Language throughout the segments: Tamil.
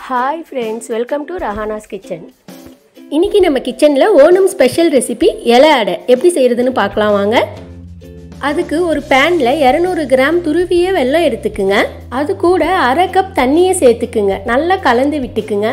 hi friends welcome to Rahana's kitchen இன்னைக்கு நம்ம கிச்சனில் ஓணம் ஸ்பெஷல் ரெசிபி இலை அடை எப்படி செய்கிறதுன்னு பார்க்கலாம் வாங்க அதுக்கு ஒரு பேனில் இரநூறு கிராம் துருவிய வெல்லம் எடுத்துக்குங்க அது கூட அரை கப் தண்ணியை சேர்த்துக்குங்க நல்லா கலந்து விட்டுக்குங்க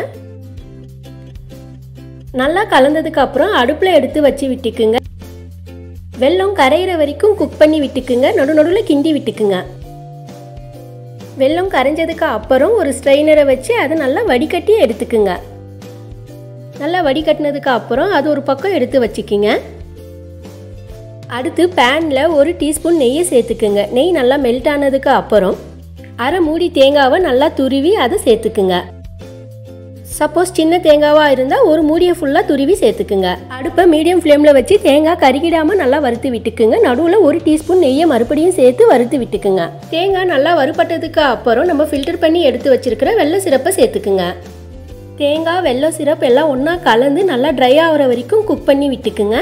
நல்லா கலந்ததுக்கு அப்புறம் அடுப்பில் எடுத்து வச்சு விட்டுக்குங்க வெல்லம் கரையிற வரைக்கும் குக் பண்ணி விட்டுக்குங்க நடு நடுவில் கிண்டி விட்டுக்குங்க வெல்லம் கரைஞ்சதுக்கு அப்புறம் ஒரு ஸ்ட்ரெயினரை வச்சு அதை நல்லா வடிகட்டி எடுத்துக்குங்க நல்லா வடிகட்டினதுக்கு அப்புறம் அது ஒரு பக்கம் எடுத்து வச்சுக்கிங்க அடுத்து பேனில் ஒரு டீஸ்பூன் நெய்யை சேர்த்துக்குங்க நெய் நல்லா மெல்ட் ஆனதுக்கு அப்புறம் அரை மூடி தேங்காவை நல்லா துருவி அதை சேர்த்துக்குங்க சப்போஸ் சின்ன தேங்காவாக இருந்தால் ஒரு மூடியை ஃபுல்லாக துருவி சேர்த்துக்குங்க அடுப்பை மீடியம் ஃப்ளேமில் வச்சு தேங்காய் கருகிடாமல் நல்லா வறுத்து விட்டுக்குங்க நடுவில் ஒரு டீஸ்பூன் நெய்யை மறுபடியும் சேர்த்து வறுத்து விட்டுக்குங்க தேங்காய் நல்லா வறுபட்டதுக்கு அப்புறம் நம்ம ஃபில்டர் பண்ணி எடுத்து வச்சிருக்கிற வெள்ளை சிரப்பை சேர்த்துக்குங்க தேங்காய் வெள்ளை சிரப் எல்லாம் ஒன்றா கலந்து நல்லா ட்ரை ஆகிற வரைக்கும் குக் பண்ணி விட்டுக்குங்க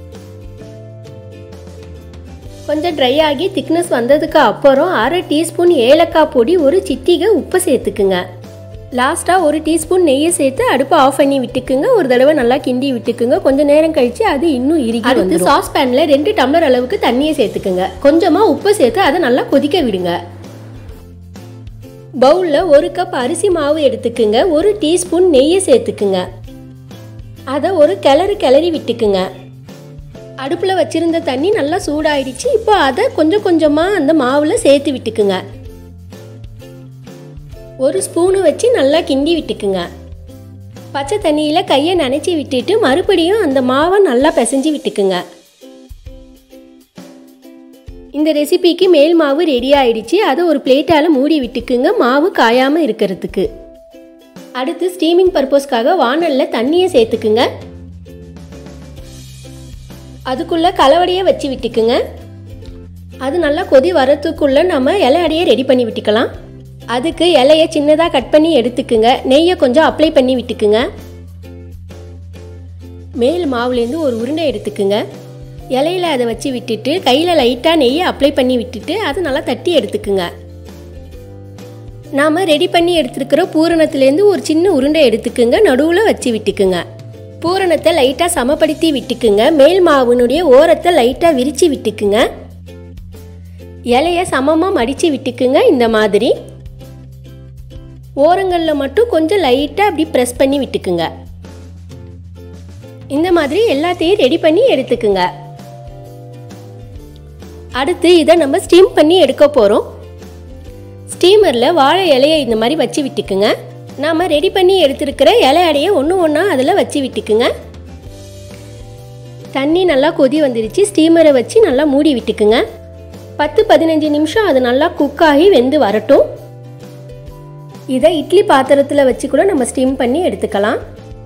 கொஞ்சம் ட்ரை ஆகி திக்னஸ் வந்ததுக்கு அப்புறம் அரை டீஸ்பூன் ஏலக்காய் பொடி ஒரு சிட்டிகை உப்பை சேர்த்துக்குங்க லாஸ்ட்டாக ஒரு டீஸ்பூன் நெய்யை சேர்த்து அடுப்பை ஆஃப் பண்ணி விட்டுக்குங்க ஒரு தடவை நல்லா கிண்டி விட்டுக்குங்க கொஞ்ச நேரம் கழிச்சு அது இன்னும் இறுகி அடுத்து சாஸ் பேனில் ரெண்டு டம்ளர் அளவுக்கு தண்ணியை சேர்த்துக்குங்க கொஞ்சமாக உப்பை சேர்த்து அதை நல்லா கொதிக்க விடுங்க பவுலில் ஒரு கப் அரிசி மாவு எடுத்துக்குங்க ஒரு டீஸ்பூன் நெய்யை சேர்த்துக்குங்க அதை ஒரு கிளறு கிளறி விட்டுக்குங்க அடுப்பில் வச்சுருந்த தண்ணி நல்லா சூடாயிடுச்சு இப்போ அதை கொஞ்சம் கொஞ்சமாக அந்த மாவில் சேர்த்து விட்டுக்குங்க ஒரு ஸ்பூனு வச்சு நல்லா கிண்டி விட்டுக்குங்க பச்சை தண்ணியில் கையை நனைச்சி விட்டுட்டு மறுபடியும் அந்த மாவை நல்லா பிசைஞ்சு விட்டுக்குங்க இந்த ரெசிபிக்கு மேல் மாவு ரெடி ஆயிடுச்சு அதை ஒரு பிளேட்டால் மூடி விட்டுக்குங்க மாவு காயாமல் இருக்கிறதுக்கு அடுத்து ஸ்டீமிங் பர்பஸ்க்காக வானலில் தண்ணியை சேர்த்துக்குங்க அதுக்குள்ளே கலவடையை வச்சு விட்டுக்குங்க அது நல்லா கொதி வரத்துக்குள்ளே நம்ம இலை அடையை ரெடி பண்ணி விட்டுக்கலாம் அதுக்கு இலையை சின்னதாக கட் பண்ணி எடுத்துக்குங்க நெய்யை கொஞ்சம் அப்ளை பண்ணி விட்டுக்குங்க மேல் மாவுலேருந்து ஒரு உருண்டை எடுத்துக்குங்க இலையில அதை வச்சு விட்டுட்டு கையில் லைட்டாக நெய்யை அப்ளை பண்ணி விட்டுட்டு அதை நல்லா தட்டி எடுத்துக்குங்க நாம் ரெடி பண்ணி எடுத்துருக்கிற பூரணத்துலேருந்து ஒரு சின்ன உருண்டை எடுத்துக்குங்க நடுவில் வச்சு விட்டுக்குங்க பூரணத்தை லைட்டாக சமப்படுத்தி விட்டுக்குங்க மேல் மாவுனுடைய ஓரத்தை லைட்டாக விரித்து விட்டுக்குங்க இலையை சமமாக மடித்து விட்டுக்குங்க இந்த மாதிரி ஓரங்களில் மட்டும் கொஞ்சம் லைட்டாக அப்படி ப்ரெஸ் பண்ணி விட்டுக்குங்க இந்த மாதிரி எல்லாத்தையும் ரெடி பண்ணி எடுத்துக்குங்க அடுத்து இதை நம்ம ஸ்டீம் பண்ணி எடுக்க போகிறோம் ஸ்டீமரில் வாழை இலையை இந்த மாதிரி வச்சு விட்டுக்குங்க நாம் ரெடி பண்ணி எடுத்துருக்கிற இலை அடையை ஒன்று ஒன்றா அதில் வச்சு விட்டுக்குங்க தண்ணி நல்லா கொதி வந்துடுச்சு ஸ்டீமரை வச்சு நல்லா மூடி விட்டுக்குங்க பத்து பதினஞ்சு நிமிஷம் அது நல்லா குக் ஆகி வெந்து வரட்டும் இதை இட்லி பாத்திரத்தில் வச்சு கூட நம்ம ஸ்டீம் பண்ணி எடுத்துக்கலாம்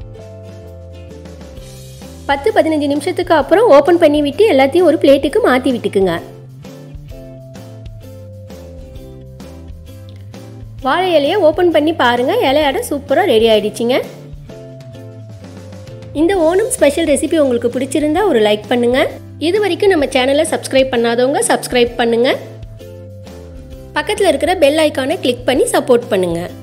பத்து பதினஞ்சு நிமிஷத்துக்கு அப்புறம் ஓப்பன் பண்ணி விட்டு எல்லாத்தையும் ஒரு பிளேட்டுக்கு மாற்றி விட்டுக்குங்க வாழை இலையை ஓப்பன் பண்ணி பாருங்கள் இலையாட சூப்பராக ரெடி ஆயிடுச்சுங்க இந்த ஓணம் ஸ்பெஷல் ரெசிபி உங்களுக்கு பிடிச்சிருந்தா ஒரு லைக் பண்ணுங்கள் இது வரைக்கும் நம்ம சேனலை சப்ஸ்கிரைப் பண்ணாதவங்க சப்ஸ்கிரைப் பண்ணுங்கள் பக்கத்தில் இருக்கிற பெல் ஐக்கானை கிளிக் பண்ணி சப்போர்ட் பண்ணுங்கள்